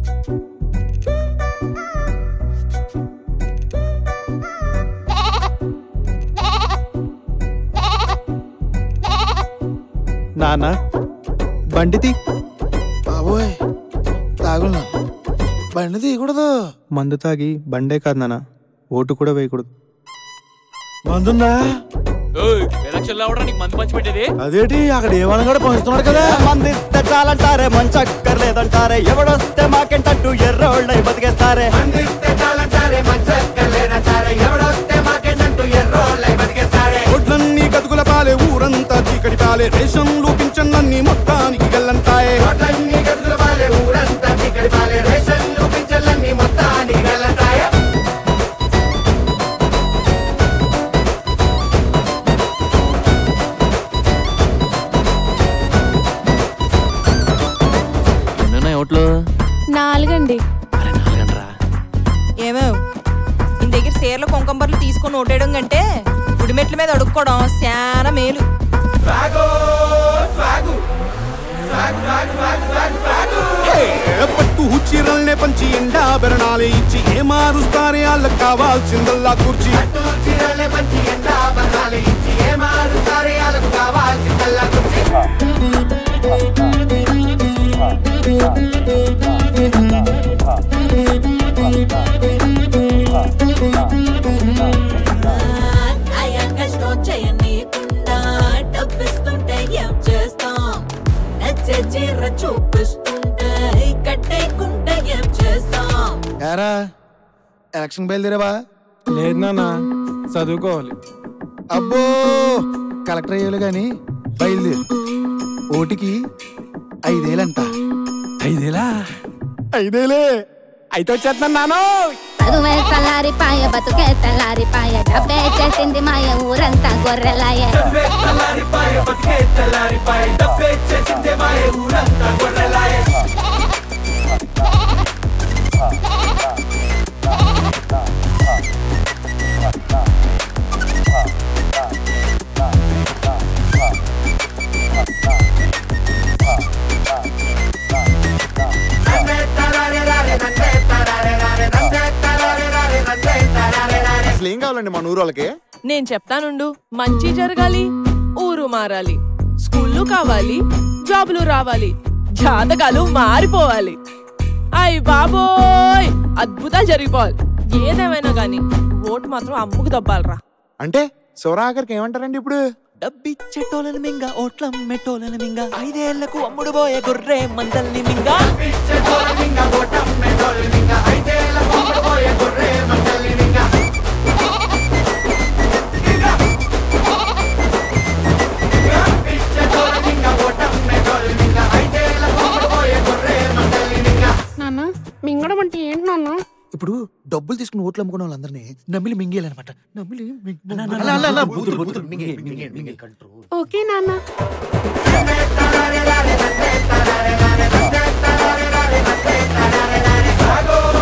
నాన్న బండితి బాబోయ్ తాగున్నా బండి తీయకూడదు మందు తాగి బండే కాదు నాన్న ఓటు కూడా వేయకూడదు మందుందా ఎలక్షన్ లో అవడం నీకు మంది పంచి పెట్టేది అదేటి అక్కడ ఏమన్నా కూడా పంచుతున్నాడు కదా మందిస్తే చాలంటారే మంచి అక్కర్లేదంటారే ఎవడొస్తే మాకేంటట్టు ఎర్రోళ్ళై బతికేస్తారే ఒడ్లన్నీ గతుకుల పాలే ఊరంతా చీకటి పాలే రేషన్లు పింఛన్లన్నీ మొత్తానికి గల్లంతాయే ఎన్నున్నాయి ఓట్లు నాలుగండి అరే నాలుగండ్రా ఏమో ఇంత దగ్గర చీరలు కుంకంబర్లు తీసుకొని ఓటేయడం కంటే గుడిమెట్ల మీద అడుక్కోవడం చాలా మేలు ఏ పట్టు చీరల్నే పంచి ఎండా బెరణాలే ఇచ్చి ఏ మారుస్తారే వాళ్ళకి కావాల్సిందల్లా కూర్చి అయ్యాక స్టో చేయనీయకుండా డబ్బిస్తుంటే ఏం చేస్తాం నచ్చే చీర చూపిస్తుంటే కట్టేయకుండా ఏం చేస్తాం ఏరా ఎలక్షన్ బయలుదేరావా లేదు నాన్న చదువుకోవాలి అబ్బో కలెక్టర్ అయ్యాలి గాని బయలుదేరు ఓటికి ఐదేలంట ఐదేలా ఐదేలే అయితే వచ్చేస్తున్నాను నాను చదువే చల్లారిపాయ బతుకే తెల్లారిపాయ డబ్బే చేసింది మాయ ఊరంతా గొర్రెలాయ అసలు ఏం కావాలండి మన ఊరు వాళ్ళకి నేను చెప్తానుండు మంచి జరగాలి ఊరు మారాలి స్కూళ్ళు కావాలి జాబులు రావాలి జాతకాలు మారిపోవాలి అయ్ బాబోయ్ అద్భుతాలు జరిగిపోవాలి ఏదేమైనా గాని ఓటు మాత్రం అమ్ముకు దబ్బాలరా అంటే శివరాఖరికి ఏమంటారండి ఇప్పుడు డబ్బిచ్చేటోళ్ళని మింగ ఓట్లం మెట్టోళ్ళని మింగ ఐదేళ్లకు అమ్ముడు పోయే గొర్రె మందల్ని మింగ నాన్న మింగడం అంటే ఏంటి నాన్న ఇప్పుడు డబ్బులు తీసుకుని ఓట్లు అమ్ముకున్న వాళ్ళందరినీ నమ్మిలి మింగేయాలన్నమాట నమ్మిలి ఓకే నాన్న ఏ